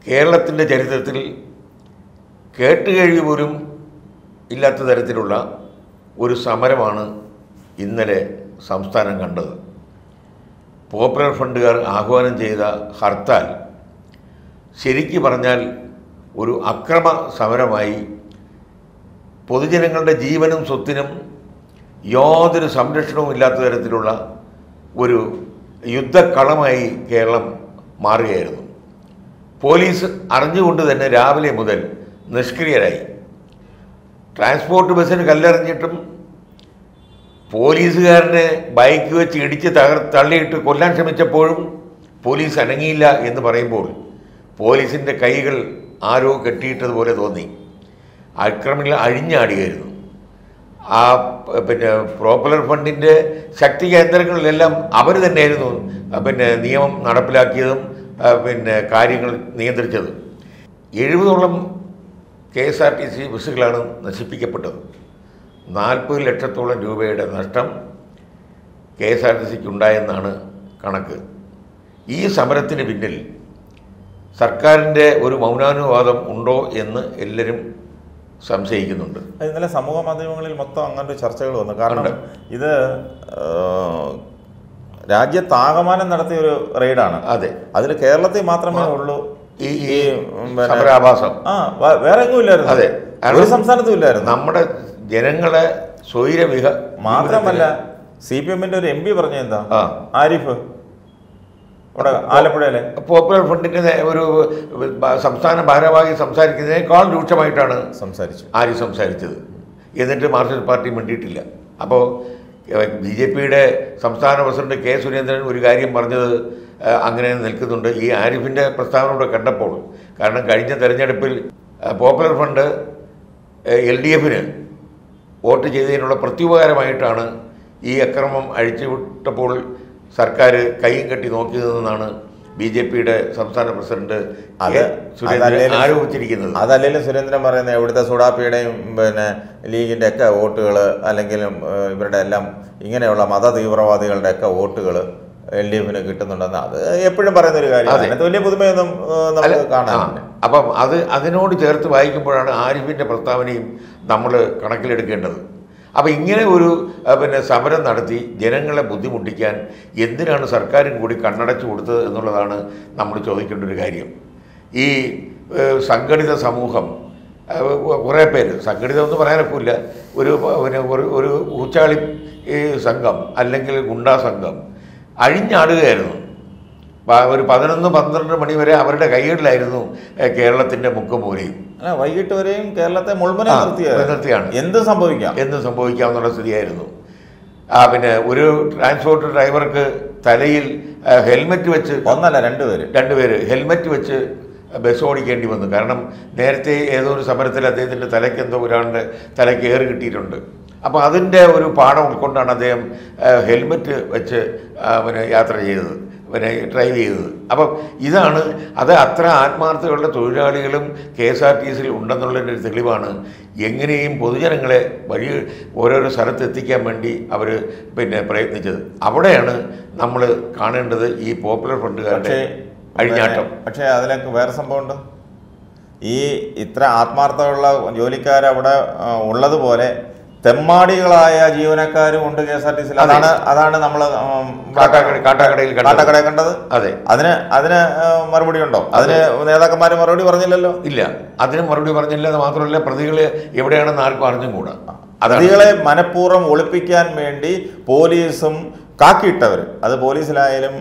കേരളത്തിൻ്റെ ചരിത്രത്തിൽ കേട്ടുകേഴ്വി പോലും ഇല്ലാത്ത തരത്തിലുള്ള ഒരു സമരമാണ് ഇന്നലെ സംസ്ഥാനം കണ്ടത് പോപ്പുലർ ഫണ്ടുകാർ ആഹ്വാനം ചെയ്ത ഹർത്താൽ ശരിക്കു പറഞ്ഞാൽ ഒരു അക്രമ സമരമായി പൊതുജനങ്ങളുടെ ജീവനും സ്വത്തിനും യാതൊരു സംരക്ഷണവും ഇല്ലാത്ത തരത്തിലുള്ള ഒരു യുദ്ധക്കളമായി കേരളം മാറുകയായിരുന്നു പോലീസ് അറിഞ്ഞുകൊണ്ട് തന്നെ രാവിലെ മുതൽ നിഷ്ക്രിയരായി ട്രാൻസ്പോർട്ട് ബസ്സിന് കല്ലെറിഞ്ഞിട്ടും പോലീസുകാരനെ ബൈക്ക് വെച്ച് ഇടിച്ച് തകർ തള്ളിയിട്ട് കൊല്ലാൻ ശ്രമിച്ചപ്പോഴും പോലീസ് അനങ്ങിയില്ല എന്ന് പറയുമ്പോൾ പോലീസിൻ്റെ കൈകൾ ആരോ കെട്ടിയിട്ടതുപോലെ തോന്നി അക്രമികൾ അഴിഞ്ഞാടുകയായിരുന്നു ആ പ- പിന്നെ പോപ്പുലർ ഫണ്ടിൻ്റെ ശക്തി കേന്ദ്രങ്ങളിലെല്ലാം അവർ തന്നെയായിരുന്നു ആ, പിന്നെ നിയമം നടപ്പിലാക്കിയതും ആ, പിന്നെ കാര്യങ്ങൾ നിയന്ത്രിച്ചതും എഴുപതോളം K S R T C ബസ്സുകളാണ് നശിപ്പിക്കപ്പെട്ടത് നാൽപ്പത് ലക്ഷത്തോളം രൂപയുടെ നഷ്ടം കെ എസ് ആർ ടി സിക്ക് ഉണ്ടായെന്നാണ് കണക്ക് ഈ സമരത്തിന് പിന്നിൽ സർക്കാരിൻ്റെ ഒരു മൗനാനുവാദം ഉണ്ടോ എന്ന് എല്ലാവരും സംശയിക്കുന്നുണ്ട് അത് ഇന്നലെ സമൂഹ മാധ്യമങ്ങളിൽ മൊത്തം അങ്ങനൊരു ചർച്ചകൾ വന്നു കാരണം ഇത് ആ, രാജ്യത്താകമാനം നടത്തിയ ഒരു റെയ്ഡാണ് അതെ അതിൽ കേരളത്തിൽ മാത്രമേ ഉള്ളൂ ഈ ഈ ഈ, പിന്നെ- സമരാഭാസം ആ വ- വേറെ എങ്ങും ഇല്ലായിരുന്നു അതെ. ഒരു സംസ്ഥാനത്തും ഇല്ലായിരുന്നു നമ്മുടെ ജനങ്ങളെ സ്വൈരവിഹ മാത്രമല്ല സി പി എമ്മിന്റെ ഒരു എം പി പറഞ്ഞ എന്താ ആ. ആരിഫ് ഇവിടെ ആലപ്പുഴയിലെ പോപ്പുലർ ഫണ്ടിൻ്റെ നേ- ഒരു ബ- സംസ്ഥാന ഭാരവാഹി സംസാരിക്കുന്നതിനേക്കാൾ രൂക്ഷമായിട്ടാണ് സംസാരിച്ചു ആര്യ സംസാരിച്ചത് എന്നിട്ട് മാർക്സിസ്റ്റ് പാർട്ടി മിണ്ടിയിട്ടില്ല അപ്പോൾ ബി ജെ പിയുടെ സംസ്ഥാന പ്രസിഡന്റ് കെ സുരേന്ദ്രൻ ഒരു കാര്യം പറഞ്ഞത് ആ, അങ്ങനെ നിൽക്കുന്നുണ്ട് ഈ ആരിഫിൻ്റെ പ്രസ്താവന കൂടെ കണ്ടപ്പോൾ കാരണം കഴിഞ്ഞ തെരഞ്ഞെടുപ്പിൽ ആ, പോപ്പുലർ ഫണ്ട് എൽ ഡി എഫിന് വോട്ട് ചെയ്തതിനുള്ള പ്രത്യുപകാരമായിട്ടാണ് ഈ അക്രമം അഴിച്ചുവിട്ടപ്പോൾ സർക്കാർ കൈയും കെട്ടി നോക്കിയതെന്നാണ് ബി ജെ പിയുടെ സംസ്ഥാന പ്രസിഡന്റ് അത് കെ. സുരേന്ദ്രൻ അതല്ലേലും- ആരോപിച്ചിരിക്കുന്നത് അതല്ലെങ്കിലും സുരേന്ദ്രൻ പറയുന്നത് ഇവിടുത്തെ സുഡാപ്പിയുടെയും പിന്നെ ലീഗിൻ്റെ ഒക്കെ വോട്ടുകൾ അല്ലെങ്കിൽ ഏഹ്, ഇവരുടെ എല്ലാം ഇങ്ങനെയുള്ള മത തീവ്രവാദികളുടെ ഒക്കെ വോട്ടുകൾ എൽ ഡി എഫിന് കിട്ടുന്നുണ്ടെന്ന് അത് എപ്പോഴും പറയുന്ന ഒരു കാര്യമാണ് അതെ. അതിനകത്ത് വലിയ പുതുമയൊന്നും ഏഹ്, അല്ല, നമുക്ക് കാണാനില്ല ആ, അപ്പം അത് അതിനോട് ചേർത്ത് വായിക്കുമ്പോഴാണ് ആരിഫിൻ്റെ പ്രസ്താവനയും നമ്മൾ കണക്കിലെടുക്കേണ്ടത് അപ്പം ഇങ്ങനെ ഒരു ആ, പിന്നെ സമരം നടത്തി ജനങ്ങളെ ബുദ്ധിമുട്ടിക്കാൻ എന്തിനാണ് സർക്കാരും കൂടി കണ്ണടച്ചു കൊടുത്തത് എന്നുള്ളതാണ് നമ്മൾ ചോദിക്കേണ്ട ഒരു കാര്യം ഈ ഏഹ്, സംഘടിത സമൂഹം ഏഹ്, കുറേ പേര് സംഘടിതം എന്ന് പറയാനൊക്കില്ല ഒരു പിന്നെ ഒരു ഒരു ഊച്ചാളി ഈ സംഘം അല്ലെങ്കിൽ ഗുണ്ടാ സംഘം അഴിഞ്ഞാടുകയായിരുന്നു പ- ഒരു പതിനൊന്ന് പന്ത്രണ്ട് മണി വരെ അവരുടെ കൈകളിലായിരുന്നു ഏഹ്, കേരളത്തിൻ്റെ മുക്കുമൂലയും അല്ല വൈകിട്ട് വരെയും കേരളത്തെ മുൾമുന ആ, നിർത്തിയ നിർത്തിയാണ്. എന്ത് സംഭവിക്കാം എന്ന് സംഭവിക്കാവുന്ന സ്ഥിതിയായിരുന്നു ആ പിന്നെ ഒരു ട്രാൻസ്പോർട്ട് ഡ്രൈവർക്ക് തലയിൽ ആ, ഹെൽമെറ്റ് വെച്ച് ഒന്നല്ല രണ്ടുപേര് രണ്ടുപേര് ഹെൽമെറ്റ് വെച്ച് ബസ് ഓടിക്കേണ്ടി വന്നു കാരണം നേരത്തെ ഏതോ ഒരു സമരത്തിൽ അദ്ദേഹത്തിൻ്റെ തലയ്ക്ക് എന്തോ ഒരാളുടെ തലയ്ക്ക് ഏറ് കിട്ടിയിട്ടുണ്ട് അപ്പോൾ അതിൻ്റെ ഒരു പാഠം ഉൾക്കൊണ്ടാണ് അദ്ദേഹം ആ, ഹെൽമെറ്റ് വെച്ച് ആ, പിന്നെ യാത്ര ചെയ്തത് പിന്നെ ഡ്രൈവ് ചെയ്തത് അപ്പം ഇതാണ് അത് അത്ര ആത്മാർത്ഥതയുള്ള തൊഴിലാളികളും കെ എസ് ആർ ടി സിയിൽ ഉണ്ടെന്നുള്ളതിൻ്റെ ഒരു തെളിവാണ് എങ്ങനെയും പൊതുജനങ്ങളെ വഴി ഓരോരോ സ്ഥലത്ത് എത്തിക്കാൻ വേണ്ടി അവർ പിന്നെ പ്രയത്നിച്ചത് അവിടെയാണ് നമ്മൾ കാണേണ്ടത് ഈ പോപ്പുലർ ഫണ്ടുകാരുടെ പക്ഷേ അഴിഞ്ഞാട്ടം പക്ഷേ അതിലൊക്കെ വേറെ സംഭവമുണ്ട് ഈ ഇത്ര ആത്മാർത്ഥമുള്ള ജോലിക്കാരവിടെ ആ, ഉള്ളതുപോലെ തെമ്മാടികളായ ജീവനക്കാരും ഉണ്ട് കെ എസ് ആർ ടി സിയിൽ അതെ. അതാണ് അതാണ് നമ്മൾ കാട്ടാക്കട- കാട്ടാക്കടയിൽ കണ്ടത്. കാട്ടാക്കടയിൽ കണ്ടത് അതെ അതിന് അതിന് ആ, മറുപടി ഉണ്ടോ അതിന് നേതാക്കന്മാർ മറുപടി പറഞ്ഞില്ലല്ലോ ഇല്ല അതിന് മറുപടി പറഞ്ഞില്ല അത് മാത്രമല്ല പ്രതികൾ എവിടെയാണെന്ന് ആർക്കും അറിഞ്ഞും കൂടാ അതാണ് പ്രതികളെ മനഃപൂർവ്വം ഒളിപ്പിക്കാൻ വേണ്ടി പോലീസും കാക്കിയിട്ടവർ അത് പോലീസിലായാലും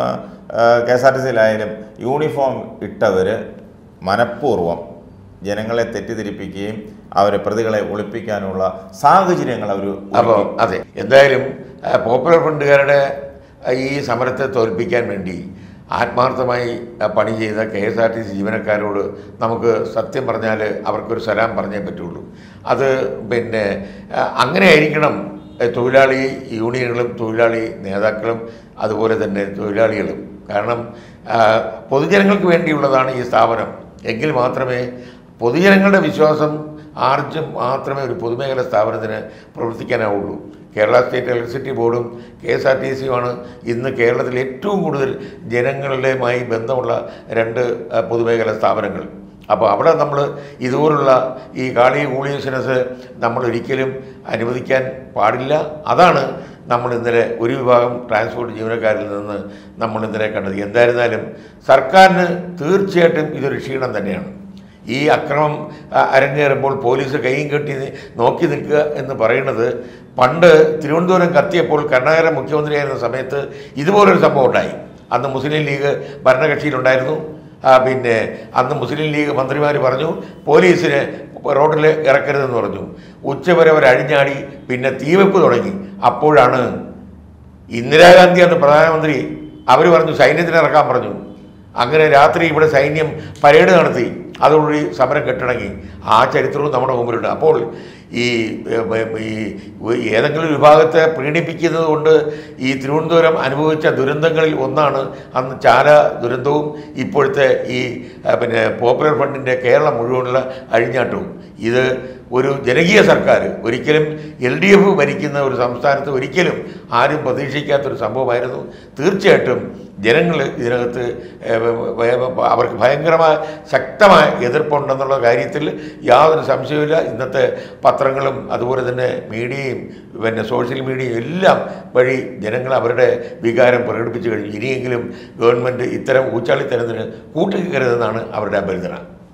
കെ എസ് ആർ ടി സിയിലായാലും യൂണിഫോം ഇട്ടവർ മനഃപൂർവ്വം ജനങ്ങളെ തെറ്റിദ്ധരിപ്പിക്കുകയും അവരെ പ്രതികളെ ഒളിപ്പിക്കാനുള്ള സാഹചര്യങ്ങൾ അവർ അപ്പോൾ അതെ എന്തായാലും ആ, പോപ്പുലർ ഫണ്ടുകാരുടെ ആ, ഈ സമരത്തെ തോൽപ്പിക്കാൻ വേണ്ടി ആത്മാർത്ഥമായി ആ, പണി ചെയ്ത K S R T C ജീവനക്കാരോട് നമുക്ക് സത്യം പറഞ്ഞാൽ അവർക്കൊരു സലാം പറഞ്ഞേ പറ്റുള്ളൂ അത് പിന്നെ ആ, അങ്ങനെ ആയിരിക്കണം ഏ, തൊഴിലാളി യൂണിയനുകളും തൊഴിലാളി നേതാക്കളും അതുപോലെ തന്നെ തൊഴിലാളികളും കാരണം ആ, പൊതുജനങ്ങൾക്ക് വേണ്ടിയുള്ളതാണ് ഈ സ്ഥാപനം എങ്കിൽ മാത്രമേ പൊതുജനങ്ങളുടെ വിശ്വാസം ആർജം മാത്രമേ ഒരു പൊതുമേഖല സ്ഥാപനത്തിന് പ്രവർത്തിക്കാനാവുള്ളൂ കേരള സ്റ്റേറ്റ് ഇലക്ട്രിസിറ്റി ബോർഡും കെ എസ് ആർ ടി സിയുമാണ് ഇന്ന് കേരളത്തിൽ ഏറ്റവും കൂടുതൽ ജനങ്ങളുടെയുമായി ബന്ധമുള്ള രണ്ട് ആ, പൊതുമേഖലാ സ്ഥാപനങ്ങൾ അപ്പോൾ അവിടെ നമ്മൾ ഇതുപോലുള്ള ഈ കാളി കൂളി ബിസിനസ് നമ്മൾ ഒരിക്കലും അനുവദിക്കാൻ പാടില്ല അതാണ് നമ്മൾ ഇന്നലെ ഒരു വിഭാഗം ട്രാൻസ്പോർട്ട് ജീവനക്കാരിൽ നിന്ന് നമ്മൾ ഇന്നലെ കണ്ടത് എന്തായിരുന്നാലും സർക്കാരിന് തീർച്ചയായിട്ടും ഇതൊരു ക്ഷീണം തന്നെയാണ് ഈ അക്രമം ആ, അരങ്ങേറുമ്പോൾ പോലീസ് കൈയും കെട്ടി നി- നോക്കി നിൽക്കുക എന്ന് പറയുന്നത് പണ്ട് തിരുവനന്തപുരം കത്തിയപ്പോൾ കരുണാകരൻ മുഖ്യമന്ത്രിയായിരുന്ന സമയത്ത് ഇതുപോലൊരു സംഭവം ഉണ്ടായി അന്ന് മുസ്ലിം ലീഗ് ഭരണകക്ഷിയിലുണ്ടായിരുന്നു ആ, പിന്നെ അന്ന് മുസ്ലിം ലീഗ് മന്ത്രിമാർ പറഞ്ഞു പോലീസിനെ റോഡിൽ ഇറക്കരുതെന്ന് പറഞ്ഞു ഉച്ചവരെ അവർ അഴിഞ്ഞാടി പിന്നെ തീവെപ്പ് തുടങ്ങി അപ്പോഴാണ് ഇന്ദിരാഗാന്ധി അന്ന് പ്രധാനമന്ത്രി അവർ പറഞ്ഞു സൈന്യത്തിന് ഇറക്കാൻ പറഞ്ഞു അങ്ങനെ രാത്രി ഇവിടെ സൈന്യം പരേഡ് നടത്തി അതോടുകൂടി സമരം കെട്ടടങ്ങി ആ ചരിത്രവും നമ്മുടെ മുമ്പിലുണ്ട് അപ്പോൾ ഈ ഏ, ഈ ഏതെങ്കിലും ഒരു വിഭാഗത്തെ പ്രീണിപ്പിക്കുന്നത് കൊണ്ട് ഈ തിരുവനന്തപുരം അനുഭവിച്ച ദുരന്തങ്ങളിൽ ഒന്നാണ് അന്ന് ചാല ദുരന്തവും ഇപ്പോഴത്തെ ഈ ആ, പിന്നെ പോപ്പുലർ ഫണ്ടിൻ്റെ കേരളം മുഴുവനുള്ള അഴിഞ്ഞാട്ടവും ഇത് ഒരു ജനകീയ സർക്കാർ ഒരിക്കലും എൽ ഡി എഫ് ഭരിക്കുന്ന ഒരു സംസ്ഥാനത്ത് ഒരിക്കലും ആരും പ്രതീക്ഷിക്കാത്തൊരു സംഭവമായിരുന്നു തീർച്ചയായിട്ടും ജനങ്ങൾ ഇതിനകത്ത് ഏഹ്, ഭയ- അവർക്ക് ഭയങ്കരമായ ശക്തമായ എതിർപ്പുണ്ടെന്നുള്ള കാര്യത്തിൽ യാതൊരു സംശയവുമില്ല ഇന്നത്തെ പത്രങ്ങളും അതുപോലെ തന്നെ മീഡിയയും പിന്നെ സോഷ്യൽ മീഡിയയും എല്ലാം വഴി ജനങ്ങൾ അവരുടെ വികാരം പ്രകടിപ്പിച്ചു കഴിഞ്ഞു ഇനിയെങ്കിലും ഗവൺമെൻറ് ഇത്തരം ഊച്ചാളിത്തരത്തിന് കൂട്ടുകരുതെന്നാണ് അവരുടെ അഭ്യർത്ഥന